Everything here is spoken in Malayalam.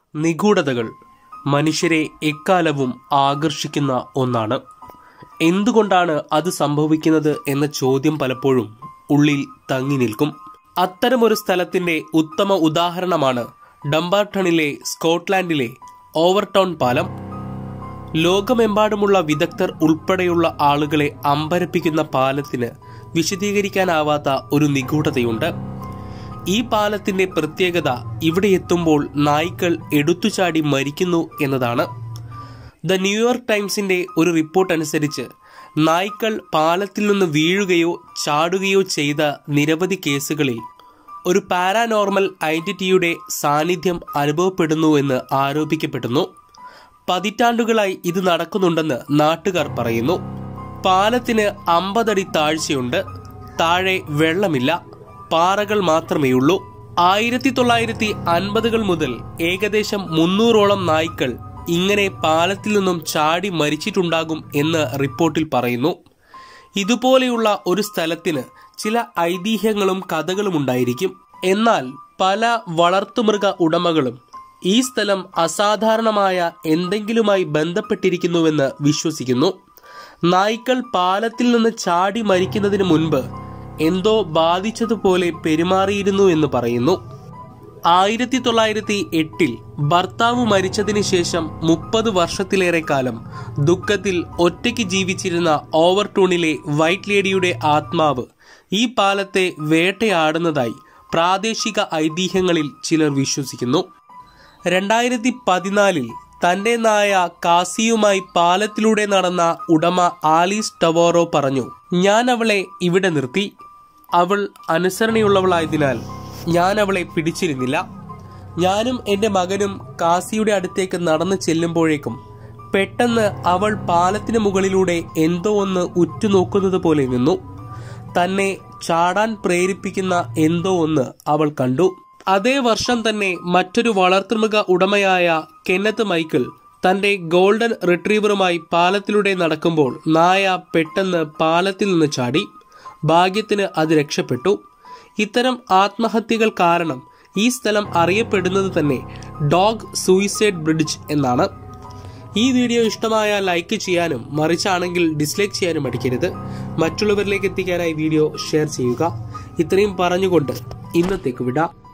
നിഗൂഢതകൾ മനുഷ്യരെ എക്കാലവും ആകർഷിക്കുന്ന ഒന്നാണ് എന്തുകൊണ്ടാണ് അത് സംഭവിക്കുന്നത് എന്ന ചോദ്യം പലപ്പോഴും ഉള്ളിൽ തങ്ങി നിൽക്കും അത്തരമൊരു സ്ഥലത്തിന്റെ ഉത്തമ ഉദാഹരണമാണ് ഡംബാർട്ടണിലെ സ്കോട്ട്ലാൻഡിലെ ഓവർടൗൺ പാലം ലോകമെമ്പാടുമുള്ള വിദഗ്ധർ ഉൾപ്പെടെയുള്ള ആളുകളെ അമ്പരപ്പിക്കുന്ന പാലത്തിന് വിശദീകരിക്കാനാവാത്ത ഒരു നിഗൂഢതയുണ്ട് ഈ പാലത്തിന്റെ പ്രത്യേകത ഇവിടെ എത്തുമ്പോൾ നായ്ക്കൾ എടുത്തുചാടി മരിക്കുന്നു എന്നതാണ് ദ ന്യൂയോർക്ക് ടൈംസിന്റെ ഒരു റിപ്പോർട്ട് അനുസരിച്ച് നായ്ക്കൾ പാലത്തിൽ നിന്ന് വീഴുകയോ ചാടുകയോ ചെയ്ത നിരവധി കേസുകളിൽ ഒരു പാരാനോർമൽ ഐഡന്റിറ്റിയുടെ സാന്നിധ്യം അനുഭവപ്പെടുന്നുവെന്ന് ആരോപിക്കപ്പെടുന്നു പതിറ്റാണ്ടുകളായി ഇത് നടക്കുന്നുണ്ടെന്ന് നാട്ടുകാർ പറയുന്നു പാലത്തിന് അമ്പതടി താഴ്ചയുണ്ട് താഴെ വെള്ളമില്ല പാറകൾ മാത്രമേയുള്ളൂ ആയിരത്തി തൊള്ളായിരത്തി അൻപതുകൾ മുതൽ ഏകദേശം മുന്നൂറോളം നായ്ക്കൾ ഇങ്ങനെ പാലത്തിൽ നിന്നും ചാടി മരിച്ചിട്ടുണ്ടാകും എന്ന് റിപ്പോർട്ടിൽ പറയുന്നു ഇതുപോലെയുള്ള ഒരു സ്ഥലത്തിന് ചില ഐതിഹ്യങ്ങളും കഥകളും ഉണ്ടായിരിക്കും എന്നാൽ പല വളർത്തുമൃഗ ഉടമകളും ഈ സ്ഥലം അസാധാരണമായ എന്തെങ്കിലുമായി ബന്ധപ്പെട്ടിരിക്കുന്നുവെന്ന് വിശ്വസിക്കുന്നു നായ്ക്കൾ പാലത്തിൽ നിന്ന് ചാടി മരിക്കുന്നതിന് മുൻപ് എന്തോ ബാധിച്ചതുപോലെ പെരുമാറിയിരുന്നു എന്ന് പറയുന്നു ആയിരത്തി തൊള്ളായിരത്തി എട്ടിൽ ഭർത്താവ് മരിച്ചതിന് ശേഷം മുപ്പത് വർഷത്തിലേറെ കാലം ദുഃഖത്തിൽ ഒറ്റയ്ക്ക് ജീവിച്ചിരുന്ന ഓവർടൂണിലെ വൈറ്റ് ലേഡിയുടെ ആത്മാവ് ഈ പാലത്തെ വേട്ടയാടുന്നതായി പ്രാദേശിക ഐതിഹ്യങ്ങളിൽ ചിലർ വിശ്വസിക്കുന്നു രണ്ടായിരത്തി പതിനാലിൽ തന്റെ നായ കാസിയുമായി പാലത്തിലൂടെ നടന്ന ഉടമ ആലീസ് ടവോറോ പറഞ്ഞു ഞാൻ അവളെ ഇവിടെ നിർത്തി അവൾ അനുസരണയുള്ളവളായതിനാൽ ഞാൻ അവളെ പിടിച്ചിരുന്നില്ല ഞാനും എൻ്റെ മകനും കാസിയുടെ അടുത്തേക്ക് നടന്നു ചെല്ലുമ്പോഴേക്കും പെട്ടെന്ന് അവൾ പാലത്തിന് മുകളിലൂടെ എന്തോ ഒന്ന് ഉറ്റുനോക്കുന്നത് പോലെ നിന്നു തന്നെ ചാടാൻ പ്രേരിപ്പിക്കുന്ന എന്തോ ഒന്ന് അവൾ കണ്ടു അതേ വർഷം തന്നെ മറ്റൊരു വളർത്തുമൃഗ ഉടമയായ കെന്നത്ത് മൈക്കിൾ തന്റെ ഗോൾഡൻ റിട്രീവറുമായി പാലത്തിലൂടെ നടക്കുമ്പോൾ നായ പെട്ടെന്ന് പാലത്തിൽ നിന്ന് ചാടി ഭാഗ്യത്തിന് അത് രക്ഷപ്പെട്ടു ഇത്തരം ആത്മഹത്യകൾ കാരണം ഈ സ്ഥലം അറിയപ്പെടുന്നത് തന്നെ ഡോഗ് സൂയിസൈഡ് ബ്രിഡ്ജ് എന്നാണ് ഈ വീഡിയോ ഇഷ്ടമായ ലൈക്ക് ചെയ്യാനും മറിച്ചാണെങ്കിൽ ഡിസ്ലൈക്ക് ചെയ്യാനും മടിക്കരുത് മറ്റുള്ളവരിലേക്ക് എത്തിക്കാനായി വീഡിയോ ഷെയർ ചെയ്യുക ഇത്രയും പറഞ്ഞുകൊണ്ട് ഇന്നത്തേക്ക് വിടാം